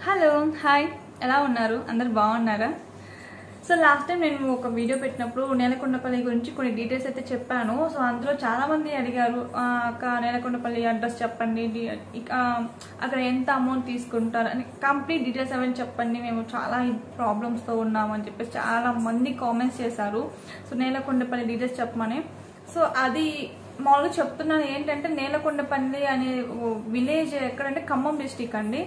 hello hi ఎలా ఉన్నారు అందరు బాగున్నారా సో లాస్ట్ టైం నేను ఒక వీడియో పెట్టినప్పుడు నేలకొండపల్లి గురించి కొన్ని డీటెయిల్స్ అయితే చెప్పాను సో అందులో చాలా మంది అడిగారు "ఆ, అక్క నేలకొండపల్లి అడ్రస్ చెప్పండి డి- ఇక, ఆ, అక్కడ ఎంత అమౌంట్ తీసుకుంటారు అని కంప్లీట్ డీటెయిల్స్ అవన్నీ చెప్పండి మేము చాలా ప్రాబ్లమ్స్తో ఉన్నామని చెప్పేసి చాలా మంది కామెంట్స్ చేశారు సో నేలకొండపల్లి డీటెయిల్స్ చెప్పమని సో అది మామూలుగా చెప్తున్నాను ఏంటంటే నేలకొండపల్లి అనే విలేజ్ ఎక్కడంటే ఖమ్మం డిస్టిక్ అండి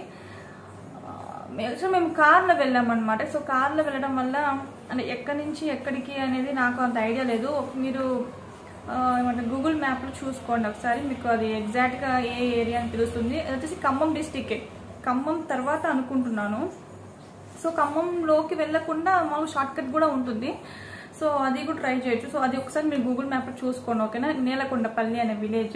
సో మేము కార్లో వెళ్ళామన్నమాట సో కార్లో వెళ్ళడం వల్ల అంటే ఎక్కడి నుంచి ఎక్కడికి అనేది నాకు అంత ఐడియా లేదు మీరు ఆ, ఏమంటారు గూగుల్ మ్యాప్లో చూసుకోండి ఒకసారి మీకు అది ఎగ్జాక్ట్గా ఏ ఏరియా అని తెలుస్తుంది అది వచ్చేసి ఖమ్మం డిస్టిక్ ఖమ్మం తర్వాత అనుకుంటున్నాను సో ఖమ్మంలోకి వెళ్ళకుండా మాకు షార్ట్ కట్ కూడా ఉంటుంది సో అది కూడా ట్రై చేయొచ్చు సో అది ఒకసారి మీరు గూగుల్ మ్యాప్లో చూసుకోండి ఓకేనా నేలకొండపల్లి అనే విలేజ్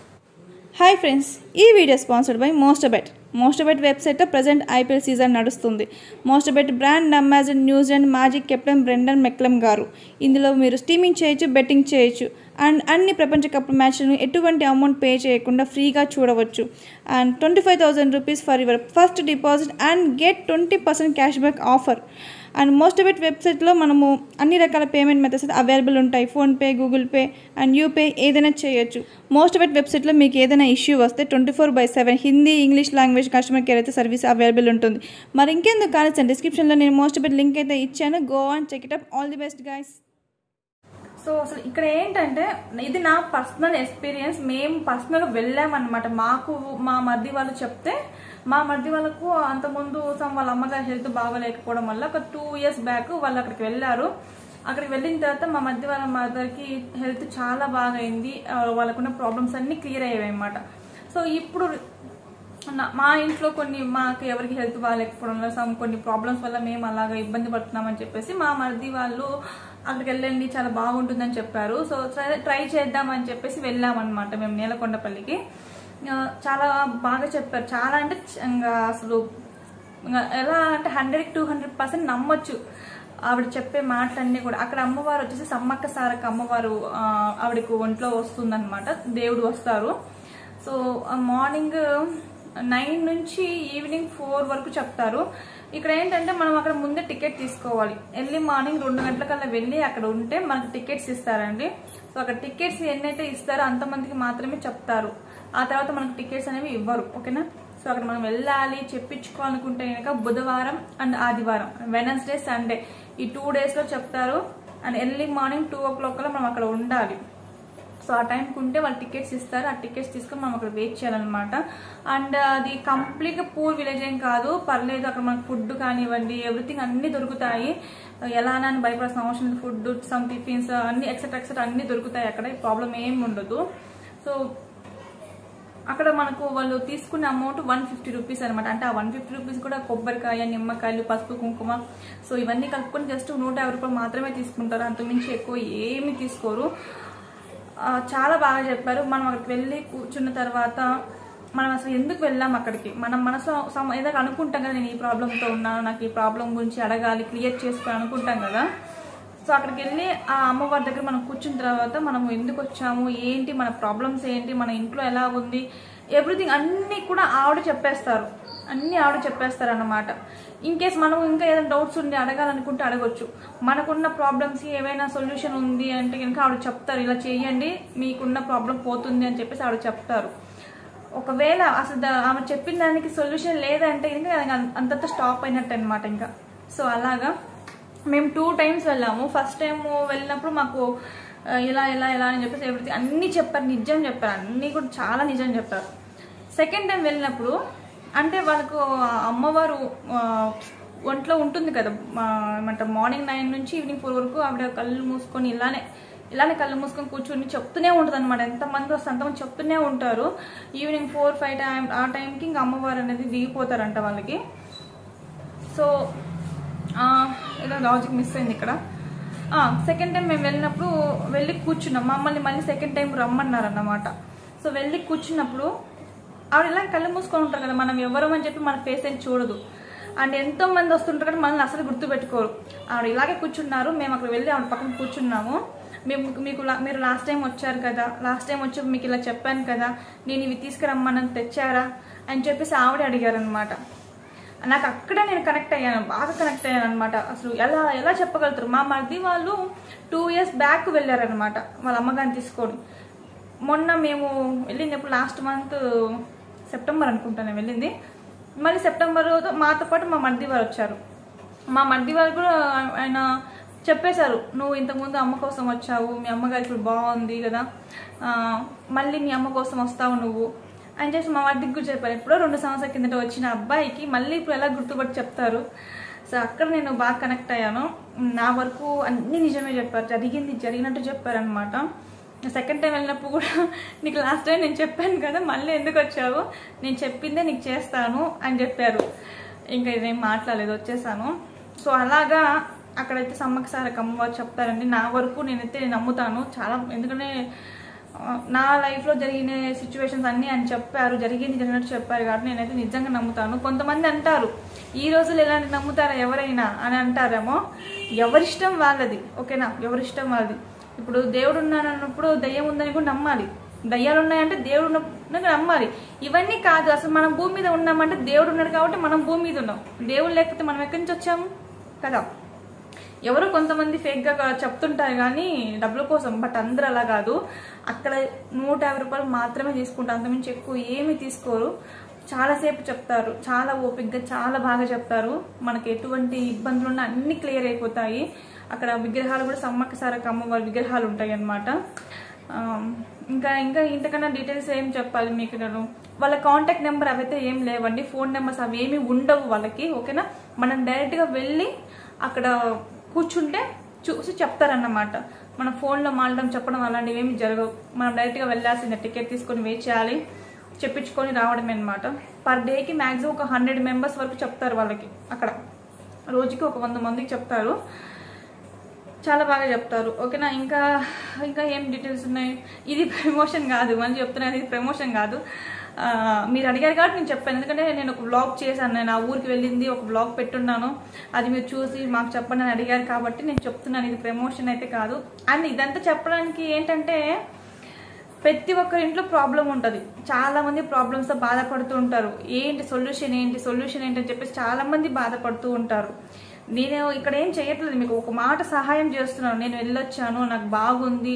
హాయ్ ఫ్రెండ్స్ ఈ video sponsored by Mostbet Mostbet వెబ్సైట్లో ప్రజెంట్ ఐపీఎల్ సీజన్ నడుస్తుంది మోస్టబెట్ బ్రాండ్ అంబాసిడర్ న్యూజిలాండ్ మాజిక్ కెప్టెన్ బ్రెండన్ మెక్లమ్ గారు ఇందులో మీరు స్ట్రీమింగ్ చేయొచ్చు బెట్టింగ్ చేయొచ్చు అండ్ అన్ని ప్రపంచ కప్ మ్యాచ్లను ఎటువంటి అమౌంట్ పే చేయకుండా ఫ్రీగా చూడవచ్చు and twenty five thousand rupees for your first deposit and get twenty percent cash back offer and most of it వెబ్సైట్లో మనము అన్ని రకాల పేమెంట్ మెథడ్స్ అవైలబుల్ ఉంటాయి ఫోన్పే గూగుల్ పే అండ్ యూపే ఏదైనా చేయొచ్చు మోస్ట్ ఆఫ్ ఇట్ వెబ్సైట్లో మీకు ఏదైనా ఇష్యూ వస్తే twenty four by seven Hindi English language customer care అయితే సర్వీస్ అవైలబుల్ ఉంటుంది మరి ఇంకెందుకు కానీ సార్ డిస్క్రిప్షన్లో నేను మోస్ట్ ఆఫ్ ఇట్ లింక్ అయితే ఇచ్చాను go and check it up all the best guys so అసలు ఇక్కడ ఏంటంటే ఇది నా పర్సనల్ ఎక్స్పీరియన్స్ మేము పర్సనల్ వెళ్ళామన్నమాట మాకు మా మరిది వాళ్ళు చెప్తే మా మరిది వాళ్ళకు అంతకుముందు సమ్ వాళ్ళ అమ్మగారి హెల్త్ బాగోలేకపోవడం వల్ల ఒక టూ ఇయర్స్ బ్యాక్ వాళ్ళు అక్కడికి వెళ్ళారు అక్కడికి వెళ్ళిన తర్వాత మా మధ్య వాళ్ళ మదర్కి హెల్త్ చాలా బాగా అయింది ఆ, వాళ్ళకున్న ప్రాబ్లమ్స్ అన్నీ క్లియర్ అయ్యాయి అన్నమాట సో ఇప్పుడు నా- మా ఇంట్లో కొన్ని మాకు ఎవరికి హెల్త్ బాగాలేకపోవడం వల్ల సమ్ కొన్ని ప్రాబ్లమ్స్ వల్ల మేము అలాగా ఇబ్బంది పడుతున్నామని చెప్పేసి మా మరిది వాళ్ళు అక్కడికి వెళ్ళండి చాలా బాగుంటుందని చెప్పారు సో ట్రై- ట్రై చేద్దామని చెప్పేసి వెళ్ళామన్నమాట మేము నేలకొండపల్లికి ఆ, చాలా బాగా చెప్పారు చాలా అంటే చ- ఇంకా అసలు ఇంకా ఎలా అంటే హండ్రెడ్ టూ హండ్రెడ్ పర్సెంట్ నమ్మొచ్చు ఆవిడ చెప్పే మాటలన్నీ కూడా అక్కడ అమ్మవారు వచ్చేసి సమ్మక్క సారక్క అమ్మవారు ఆ, ఆవిడకు ఒంట్లో వస్తుందన్నమాట దేవుడు వస్తారు సో మార్నింగ్ నైన్ నుంచి ఈవినింగ్ ఫోర్ వరకు చెప్తారు ఇక్కడ ఏంటంటే మనం అక్కడ ముందే టికెట్ తీసుకోవాలి ఎర్లీ మార్నింగ్ రెండు గంటలకల్లా వెళ్ళి అక్కడ ఉంటే మనకు టికెట్స్ ఇస్తారండి సో అక్కడ టికెట్స్ ఎన్నైతే ఇస్తారో అంతమందికి మాత్రమే చెప్తారు ఆ తర్వాత మనకు టికెట్స్ అనేవి ఇవ్వరు ఓకేనా సో అక్కడ మనం వెళ్ళాలి చెప్పించుకోవాలనుకుంటే కనుక బుధవారం అండ్ ఆదివారం వెనస్డే సండే ఈ టూ డేస్లో చెప్తారు and early morning two o'clock మనం అక్కడ ఉండాలి సో ఆ టైంకి ఉంటే వాళ్ళు టికెట్స్ ఇస్తారు ఆ టికెట్స్ తీసుకొని మనం అక్కడ వెయిట్ చేయాలన్నమాట అండ్ అది కంప్లీట్గా పూర్ విలేజ్ ఏం కాదు పర్లేదు అక్కడ మనకు ఫుడ్ కానివ్వండి ఎవ్రీథింగ్ అన్ని దొరుకుతాయి ఎలా అని భయపడాల్సిన అవసరం లేదు ఫుడ్ సమ్ టిఫిన్స్ అన్ని ఎక్సెట్రా ఎక్సెట్రా అన్ని దొరుకుతాయి అక్కడ ప్రాబ్లం ఏం ఉండదు సో అక్కడ మనకు వాళ్ళు తీసుకున్న అమౌంట్ వన్ ఫిఫ్టీ రూపీస్ అనమాట అంటే ఆ వన్ ఫిఫ్టీ రూపీస్ కూడా కొబ్బరికాయ నిమ్మకాయలు పసుపు కుంకుమ సో ఇవన్నీ కలుపుకొని జస్ట్ నూట యాభై రూపాయలు మాత్రమే తీసుకుంటారు అంతకుమించి ఎక్కువ ఏమి తీసుకోరు ఆ, చాలా బాగా చెప్పారు మనం అక్కడికి వెళ్ళి కూర్చున్న తర్వాత మనం అసలు ఎందుకు వెళ్ళాం అక్కడికి మనం మనసులో సమ- ఏదో అనుకుంటాం కదా నేను ఈ ప్రాబ్లంతో ఉన్నాను నాకు ఈ ప్రాబ్లం గురించి అడగాలి క్లియర్ చేసుకోవాలి అనుకుంటాం కదా సో అక్కడికి వెళ్ళి ఆ అమ్మవారి దగ్గర మనం కూర్చున్న తర్వాత మనం ఎందుకు వచ్చాము ఏంటి మన ప్రాబ్లమ్స్ ఏంటి మన ఇంట్లో ఎలా ఉంది ఎవ్రీథింగ్ అన్నీ కూడా ఆవిడ చెప్పేస్తారు అన్నీ ఆవిడ చెప్పేస్తారు అన్నమాట ఇన్ కేస్ మనం ఇంకా ఏదైనా డౌట్స్ ఉండి అడగాలనుకుంటే అడగొచ్చు మనకున్న ప్రాబ్లమ్స్ ఏవైనా సొల్యూషన్ ఉంది అంటే కనుక ఆవిడ చెప్తారు ఇలా చేయండి మీకున్న ప్రాబ్లం పోతుంది అని చెప్పేసి ఆవిడ చెప్తారు ఒకవేళ అసలు దా- ఆమె చెప్పిన దానికి సొల్యూషన్ లేదంటే ఇంకా అది అంతంత స్టాప్ అయినట్టు అనమాట ఇంకా సో అలాగా మేము టూ టైమ్స్ వెళ్ళాము ఫస్ట్ టైం వెళ్ళినప్పుడు మాకు ఆ, ఇలా ఇలా ఇలా అని చెప్పేసి ఎవ్రీథింగ్ అన్నీ చెప్పారు నిజం చెప్పారు అన్నీ కూడా చాలా నిజం చెప్పారు సెకండ్ టైం వెళ్ళినప్పుడు అంటే వాళ్ళకు ఆ అమ్మవారు ఆ, ఒంట్లో ఉంటుంది కదా ఆ, ఏమంటారు మార్నింగ్ నైన్ నుంచి ఈవినింగ్ ఫోర్ వరకు ఆవిడ కళ్ళు మూసుకొని ఇలానే ఇలానే కళ్ళు మూసుకొని కూర్చొని చెప్తూనే ఉంటుంది అనమాట ఎంతమంది వస్తే అంతమంది చెప్తూనే ఉంటారు ఈవినింగ్ ఫోర్ ఫైవ్ టైం ఆ టైంకి ఇంకా అమ్మవారు అనేది దిగిపోతారంట వాళ్ళకి సో ఆ, ఏదో లాజిక్ మిస్ అయింది ఇక్కడ సెకండ్ టైం మేము వెళ్ళినప్పుడు వెళ్ళి కూర్చున్నాం మమ్మల్ని మళ్ళీ సెకండ్ టైం రమ్మన్నారు అన్నమాట సో వెళ్ళి కూర్చున్నప్పుడు ఆవిడ ఇలా కళ్ళు మూసుకొని ఉంటారు కదా మనం ఎవరం అని చెప్పి మన ఫేస్ ఏం చూడదు అండ్ ఎంతో మంది వస్తుంటారు కానీ మనల్ని అసలు గుర్తుపెట్టుకోరు ఆవిడ ఇలాగే కూర్చున్నారు మేము అక్కడ వెళ్ళి ఆవిడ పక్కన కూర్చున్నాము మేము మీకు లా- మీరు లాస్ట్ టైం వచ్చారు కదా లాస్ట్ టైం వచ్చి మీకు ఇలా చెప్పాను కదా నేను ఇవి తీసుకురమ్మని తెచ్చారా అని చెప్పేసి ఆవిడ అడిగారు అనమాట నాకు అక్కడే నేను కనెక్ట్ అయ్యాను బాగా కనెక్ట్ అయ్యాను అనమాట అసలు ఎలా ఎలా చెప్పగలుగుతారు మా మరిది వాళ్ళు టూ ఇయర్స్ బ్యాక్ వెళ్ళారనమాట వాళ్ళ అమ్మగారిని తీసుకొని మొన్న మేము వెళ్ళినప్పుడు లాస్ట్ మంత్ సెప్టెంబర్ అనుకుంటాను నేను వెళ్ళింది మళ్ళీ సెప్టెంబర్ మాతో పాటు మా మరిది వారు వచ్చారు మా మరిది వారు కూడా ఆయన చెప్పేశారు నువ్వు ఇంతకుముందు అమ్మ కోసం వచ్చావు మీ అమ్మగారు ఇప్పుడు బాగుంది కదా ఆ, మళ్ళీ మీ అమ్మ కోసం వస్తావు నువ్వు అని చెప్పి మా మరిదికి కూడా చెప్పారు ఎప్పుడో రెండు సంవత్సరాల కిందట వచ్చిన అబ్బాయికి మళ్ళీ ఇప్పుడు ఎలా గుర్తుపట్టి చెప్తారు సో అక్కడ నేను బాగా కనెక్ట్ అయ్యాను నా వరకు అన్ని నిజమే చెప్పారు జరిగింది జరిగినట్టు చెప్పారు అనమాట సెకండ్ టైం వెళ్ళినప్పుడు కూడా నీకు లాస్ట్ టైం నేను చెప్పాను కదా మళ్ళీ ఎందుకు వచ్చావు నేను చెప్పిందే నీకు చేస్తాను అని చెప్పారు ఇంకా ఇదేం మాట్లాడలేదు వచ్చేసాను సో అలాగా అక్కడైతే సమ్మక్క సారక్క అమ్మవారు చెప్తారండి నా వరకు నేనైతే నేను నమ్ముతాను చాలా ఎందుకంటే ఆ, నా లైఫ్లో జరిగిన సిచ్యువేషన్స్ అన్నీ అని చెప్పారు జరిగింది జరిగినట్టు చెప్పారు కాబట్టి నేనైతే నిజంగా నమ్ముతాను కొంతమంది అంటారు ఈ రోజులు ఎలాంటి నమ్ముతారా ఎవరైనా అని అంటారేమో ఎవరిష్టం వాళ్ళది ఓకేనా ఎవరిష్టం వాళ్ళది ఇప్పుడు దేవుడు ఉన్నాడు అన్నప్పుడు దయ్యం ఉందని కూడా నమ్మాలి దయ్యాలు ఉన్నాయంటే దేవుడు ఉన్నప్పుడు నమ్మాలి ఇవన్నీ కాదు అసలు మనం భూమి మీద ఉన్నామంటే దేవుడు ఉన్నాడు కాబట్టి మనం భూమి మీద ఉన్నాం దేవుడు లేకపోతే మనం ఎక్కడి నుంచి వచ్చాము కదా ఎవరో కొంతమంది ఫేక్గా చెప్తుంటారు కానీ డబ్బుల కోసం బట్ అందరూ అలా కాదు అక్కడ నూట యాభై రూపాయలు మాత్రమే తీసుకుంటారు అంతమించి ఎక్కువ ఏమీ తీసుకోరు చాలాసేపు చెప్తారు చాలా ఓపిక్గా చాలా బాగా చెప్తారు మనకి ఎటువంటి ఇబ్బందులు ఉన్నా అన్ని క్లియర్ అయిపోతాయి అక్కడ విగ్రహాలు కూడా సమ్మక్క సారక్క అమ్మవారి విగ్రహాలు ఉంటాయి అన్నమాట ఆ, ఇంకా ఇంకా ఇంతకన్నా డీటెయిల్స్ ఏం చెప్పాలి మీకు నేను వాళ్ళ కాంటాక్ట్ నెంబర్ అవైతే ఏం లేవండి ఫోన్ నెంబర్స్ అవి ఏమి ఉండవు వాళ్ళకి ఓకేనా మనం డైరెక్ట్గా వెళ్ళి అక్కడ కూర్చుంటే చూసి చెప్తారన్నమాట మన ఫోన్లో మాట్లాడడం చెప్పడం అలాంటివి ఏమి జరగవు మనం డైరెక్ట్గా వెళ్ళాల్సిందే టికెట్ తీసుకొని వెయిట్ చేయాలి చెప్పించుకొని రావడమే అనమాట పర్ డేకి మ్యాక్సిమం ఒక హండ్రెడ్ మెంబర్స్ వరకు చెప్తారు వాళ్ళకి అక్కడ రోజుకి ఒక వంద మందికి చెప్తారు చాలా బాగా చెప్తారు ఓకేనా ఇంకా ఇంకా ఏం డీటెయిల్స్ ఉన్నాయి ఇది ప్రమోషన్ కాదు మళ్ళీ చెప్తున్నాను ఇది ప్రమోషన్ కాదు ఆ, మీరు అడిగారు కాబట్టి నేను చెప్పాను ఎందుకంటే నేను ఒక బ్లాగ్ చేశాను నేను ఆ ఊరికి వెళ్ళింది ఒక బ్లాగ్ పెట్టున్నాను అది మీరు చూసి మాకు చెప్పండి అని అడిగారు కాబట్టి నేను చెప్తున్నాను ఇది ప్రమోషన్ అయితే కాదు అండ్ ఇదంతా చెప్పడానికి ఏంటంటే ప్రతి ఒక్కరి ఇంట్లో ప్రాబ్లం ఉంటుంది చాలా మంది ప్రాబ్లమ్స్తో బాధపడుతూ ఉంటారు ఏంటి సొల్యూషన్ ఏంటి సొల్యూషన్ ఏంటి అని చెప్పేసి చాలా మంది బాధపడుతూ ఉంటారు నేను ఇక్కడ ఏం చేయట్లేదు మీకు ఒక మాట సహాయం చేస్తున్నాను నేను వెళ్ళొచ్చాను నాకు బాగుంది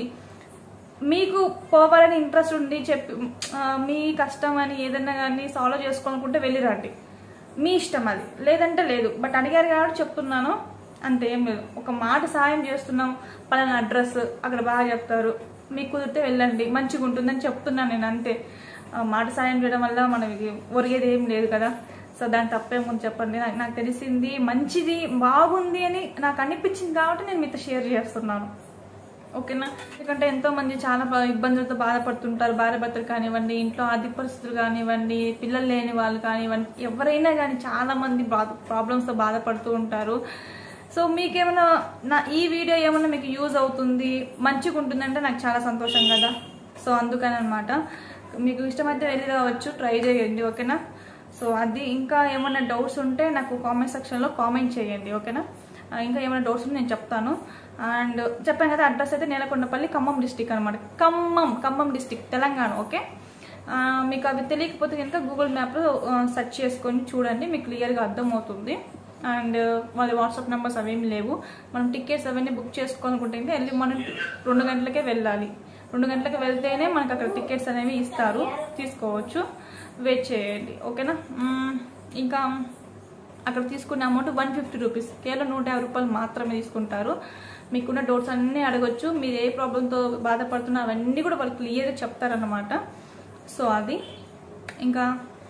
మీకు పోవాలని ఇంట్రెస్ట్ ఉండి చెప్పి ఆ, మీ కష్టం అని ఏదన్నా కానీ సాల్వ్ చేసుకోవాలనుకుంటే వెళ్ళిరండి మీ ఇష్టం అది లేదంటే లేదు బట్ అడిగారు కాబట్టి చెప్తున్నాను అంతే ఏం లేదు ఒక మాట సహాయం చేస్తున్నాం పలానా అడ్రస్ అక్కడ బాగా చెప్తారు మీకు కుదిరితే వెళ్ళండి మంచిగా ఉంటుందని చెప్తున్నాను నేను అంతే ఆ, మాట సాయం చేయడం వల్ల మనకి ఒరిగేది ఏం లేదు కదా సో దాని తప్పేముంది చెప్పండి నాకు నాకు తెలిసింది మంచిది బాగుంది అని నాకు అనిపించింది కాబట్టి నేను మీతో షేర్ చేస్తున్నాను ఓకేనా ఎందుకంటే ఎంతో మంది చాలా బా- ఇబ్బందులతో బాధపడుతుంటారు భార్య భర్తలు కానివ్వండి ఇంట్లో ఆర్థిక పరిస్థితులు కానివ్వండి పిల్లలు లేని వాళ్ళు కానివ్వండి ఎవరైనా కానీ చాలా మంది బాధ ప్రాబ్లమ్స్తో బాధపడుతూ ఉంటారు సో మీకేమైనా నా ఈ వీడియో ఏమైనా మీకు యూజ్ అవుతుంది మంచిగా ఉంటుందంటే నాకు చాలా సంతోషం కదా సో అందుకని అనమాట మీకు ఇష్టమైతే వెళ్ళి రావచ్చు ట్రై చేయండి ఓకేనా సో అది ఇంకా ఏమైనా డౌట్స్ ఉంటే నాకు కామెంట్ సెక్షన్లో కామెంట్ చేయండి ఓకేనా ఆ, ఇంకా ఏమైనా డౌట్స్ ఉంటే నేను చెప్తాను అండ్ చెప్పాను కదా అడ్రస్ అయితే నేలకొండపల్లి ఖమ్మం డిస్టిక్ అనమాట ఖమ్మం ఖమ్మం డిస్టిక్ తెలంగాణ ఓకే ఆ, మీకు అవి తెలియకపోతే కనుక గూగుల్ మ్యాప్లో సెర్చ్ చేసుకొని చూడండి మీకు క్లియర్గా అర్థమవుతుంది అండ్ వాళ్ళ వాట్సాప్ నెంబర్స్ అవేమి లేవు మనం టికెట్స్ అవన్నీ బుక్ చేసుకోవాలనుకుంటే ఇంకా వెళ్ళి మనం రెండు గంటలకే వెళ్ళాలి రెండు గంటలకు వెళ్తేనే మనకు అక్కడ టికెట్స్ అనేవి ఇస్తారు తీసుకోవచ్చు వెయిట్ చేయండి ఓకేనా మ్మ్, ఇంకా అక్కడ తీసుకునే అమౌంట్ వన్ ఫిఫ్టీ రూపీస్ కేవలం నూట యాభై రూపాయలు మాత్రమే తీసుకుంటారు మీకున్న డౌట్స్ అన్నీ అడగొచ్చు మీరు ఏ ప్రాబ్లంతో బాధపడుతున్నా అవన్నీ కూడా వాళ్ళు క్లియర్గా చెప్తారన్నమాట సో అది ఇంకా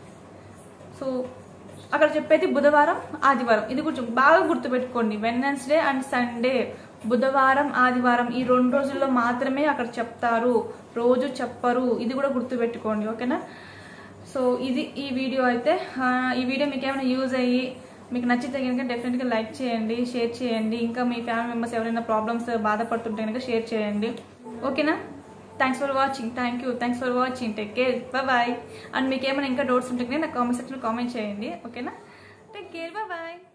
సో అక్కడ చెప్పేది బుధవారం ఆదివారం ఇది కొంచెం బాగా గుర్తుపెట్టుకోండి వెన్నెస్డే అండ్ సండే బుధవారం ఆదివారం ఈ రెండు రోజుల్లో మాత్రమే అక్కడ చెప్తారు రోజు చెప్పరు ఇది కూడా గుర్తుపెట్టుకోండి ఓకేనా సో ఇది ఈ వీడియో అయితే ఆ, ఈ వీడియో మీకు ఏమైనా యూజ్ అయ్యి మీకు నచ్చితే కనుక డెఫినెట్గా లైక్ చేయండి షేర్ చేయండి ఇంకా మీ ఫ్యామిలీ మెంబర్స్ ఎవరైనా ప్రాబ్లమ్స్ బాధపడుతుంటే కనుక షేర్ చేయండి ఓకేనా thanks for watching thank you thanks for watching take care bye and మీకు ఏమైనా ఇంకా డౌట్స్ ఉంటే కనుక నాకు కామెంట్ సెక్షన్లో కామెంట్ చేయండి ఓకేనా టేక్ కేర్ బాయ్